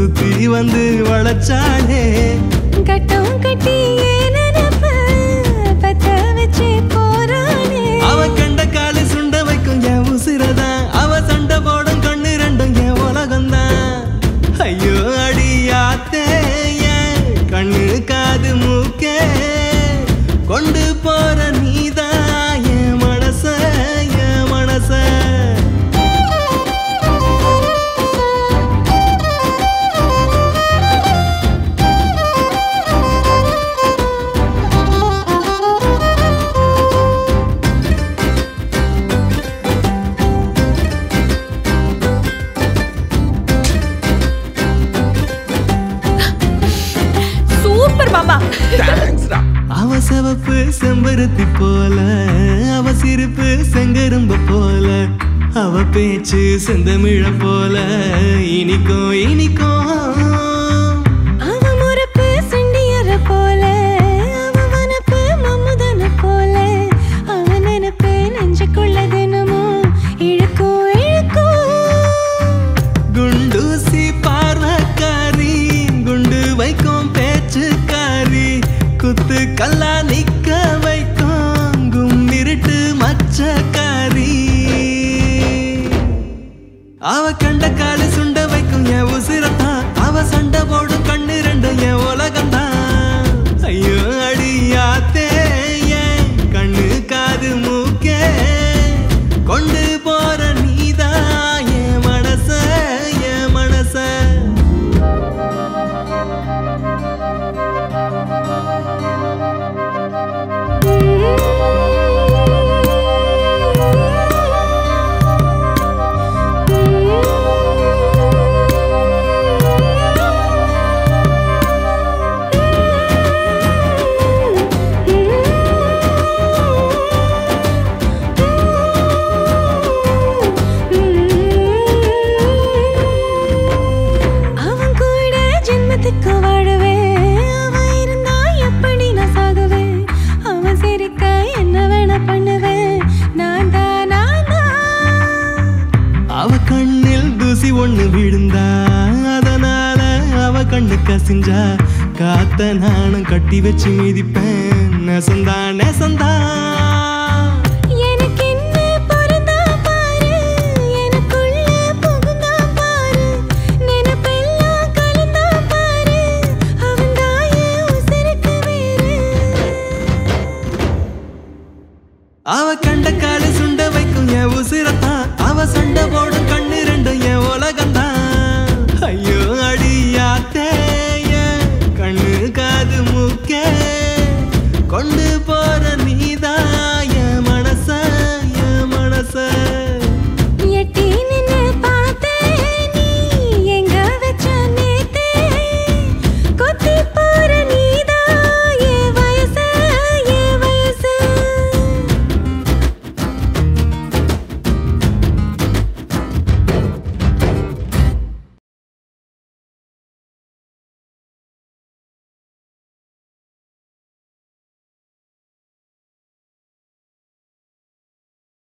சுத்தி வந்து வளச்சாளே கட்டம் கட்டி ஏன் நினைப்ப பத்த வச்சு போறானே அவ கண்ட காலு சுண்ட வைக்கும் என் உசிரதான் அவ சண்டை போடும் கண்ணு ரெண்டும் என் உலகம்தான் ஐயோ அடியாத்தே என் கண்ணு காது மூக்கே கொண்டு போற நீதான் என் மனச என் மனச சூப்பர் மாமா அவ சிவப்பு செம்பருத்தி போல அவ சிரிப்பு செங்கரும்ப போல அவ பேச்சு செந்தமிழ போல இனிக்கும் இனிக்கும் அவ முறப்பு சண்டியற போல அவ வனப்பு மம்முதன போல அவ நினப்பு நெஞ்சுக்குள்ள தினமும் இழுக்கும் இழுக்கும் குண்டூசி பார்வக்காரி குண்டு வைக்கும் பேச்சுக்காரி குத்து கல்லா நிக்க வைக்கும் கும்மிருட்டு மச்சக்காரி அவ கண்ட காலு சுண்ட வைக்கும் என் உசிரத்தான் அவ சண்டை போடும் கண்ணு ரெண்டும் என் உலகம்தான் ஐயோ அடியாத்தே என் கண்ணு காது மூக்கே கொண்டு போற நீதான் என் மனச என் மனச அவன் கூட ஜென்மத்துக்கு வாழுவேன் அவன் இருந்தா எப்படி நான் சாகுவேன் அவன் சிரிக்க என்ன வேணா பண்ணுவேன் நான் தான் நான் தான் அவ கண்ணில் தூசி ஒண்ணு விழுந்தா அதனால அவ கண்ணு கசிஞ்சா காத்த நானும் கட்டி வச்சு மிதிப்பேன் நெசந்தா நெசந்தா எனக்கு என்ன பொருந்தா பாரு எனக்குள்ள புகுந்தா பாரு நினைப்பெல்லாம் கலந்தா பாரு அவன் தான் என் உசிருக்கு வேறு அவ கண்ட காலு சுண்ட வைக்கும் என் உசிரத்தான் அவ சண்டை போடும் கண்ணு